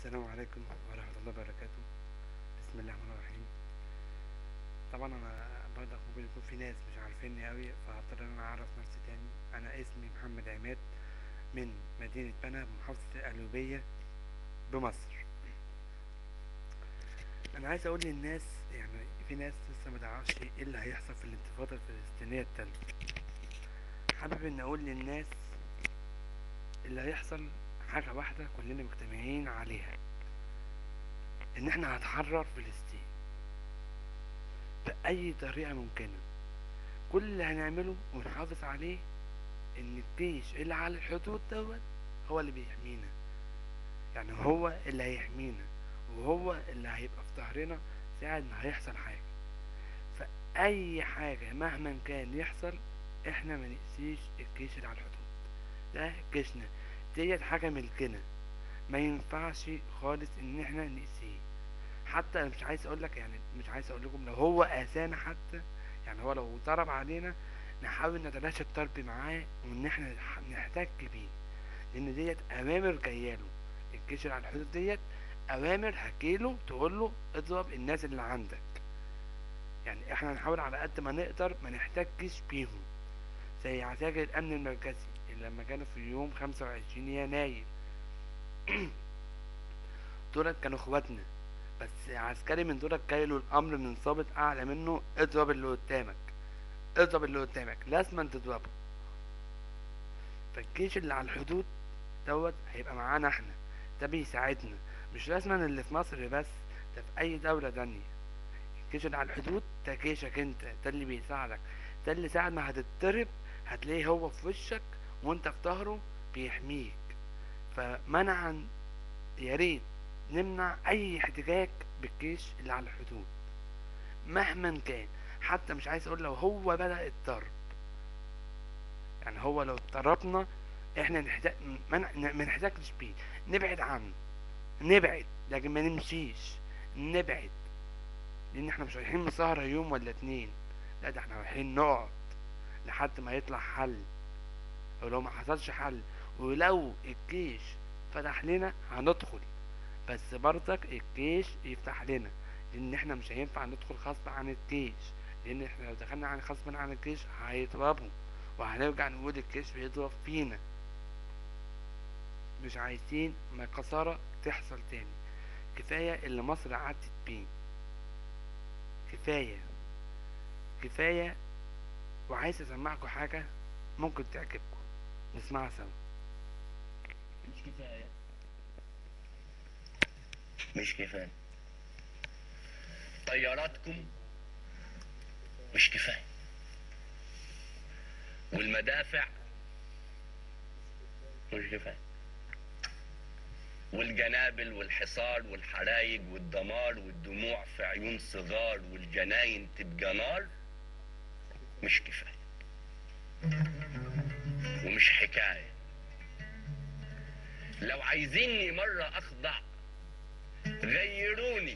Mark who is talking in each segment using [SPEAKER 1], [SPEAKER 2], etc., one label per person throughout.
[SPEAKER 1] السلام عليكم ورحمة الله وبركاته بسم الله الرحمن الرحيم طبعا انا برضه ممكن يكون في ناس مش عارفيني قوي فهضطر ان انا اعرف نفسي تاني انا اسمي محمد عماد من مدينة بنا بمحافظة القليوبية بمصر انا عايز اقول للناس يعني في ناس لسه ما تعرفش ايه اللي هيحصل في الانتفاضة الفلسطينية التالتة حابب ان اقول للناس اللي هيحصل حاجة واحدة كلنا مجتمعين عليها ان احنا هنحرر فلسطين بأي طريقة ممكنة كل اللي هنعمله ونحافظ عليه ان الجيش اللي على الحدود دوت هو اللي بيحمينا يعني هو اللي هيحمينا وهو اللي هيبقى في ظهرنا ساعة ما هيحصل حاجة فأي حاجة مهما كان يحصل احنا ما نقسيش الجيش اللي على الحدود ده جيشنا ديت حاجة ملكنا ما ينفعش خالص ان احنا نقسيه حتى انا مش عايز اقولك يعني مش عايز اقول لكم لو هو قاسانا حتى يعني هو لو ضرب علينا نحاول نتلاشى الضرب معاه وان احنا نحتك بيه لان ديت اوامر جاياله الجيش اللي على الحدود ديت اوامر هتجيله تقول له اضرب الناس اللي عندك يعني احنا هنحاول على قد ما نقدر ما نحتكش بيهم زي عساكر الامن المركزي اللي لما كانوا في يوم خمسة وعشرين يناير دولت كانوا اخواتنا بس عسكري من دولت جايله الامر من ضابط اعلى منه اضرب اللي قدامك اضرب اللي قدامك لازم تضربه فالجيش اللي على الحدود دوت هيبقى معانا احنا ده بيساعدنا مش لازم اللي في مصر بس ده في اي دولة تانية الجيش اللي على الحدود ده جيشك انت ده اللي بيساعدك ده اللي ساعة ما هتتضرب هتلاقيه هو في وشك وانت في ظهره بيحميك فمنعا يا ريت نمنع اي احتكاك بالجيش اللي على الحدود مهما كان حتى مش عايز اقول لو هو بدأ الضرب يعني هو لو اتضربنا احنا نحتاج ما نحتاجش بيه نبعد عنه نبعد لكن ما نمشيش نبعد لان احنا مش رايحين مسهرة يوم ولا اتنين لا ده احنا رايحين نقعد لحد ما يطلع حل ولو ما حصلش حل ولو الجيش فتح لنا هندخل بس برضك الجيش يفتح لنا لان احنا مش هينفع ندخل غصب عن الجيش لان احنا لو دخلنا عن غصب عن الجيش هيضربوا وهنرجع نقول الجيش بيضرب فينا مش عايزين ما خسارة تحصل تاني كفاية اللي مصر عدت بيه كفاية كفاية وعايز اسمعكم حاجة ممكن تعجبكم نسمعها سوا
[SPEAKER 2] مش كفاية مش كفاية طياراتكم مش كفاية والمدافع مش كفاية والجنابل والحصار والحرايق والدمار والدموع في عيون صغار والجناين تبقى نار مش كفاية ومش حكاية لو عايزيني مرة أخضع غيروني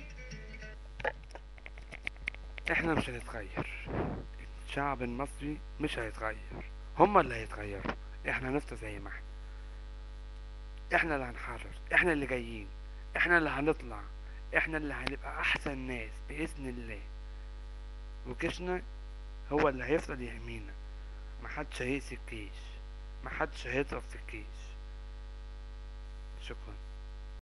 [SPEAKER 1] احنا مش هنتغير الشعب المصري مش هيتغير هما اللي هيتغيروا احنا هنفضل زي ما احنا احنا اللي هنحرر احنا اللي جايين احنا اللي هنطلع احنا اللي هنبقى احسن ناس باذن الله وجيشنا هو اللي هيفضل يحمينا محدش هيأذي الجيش محدش هيضرب في الجيش شكرا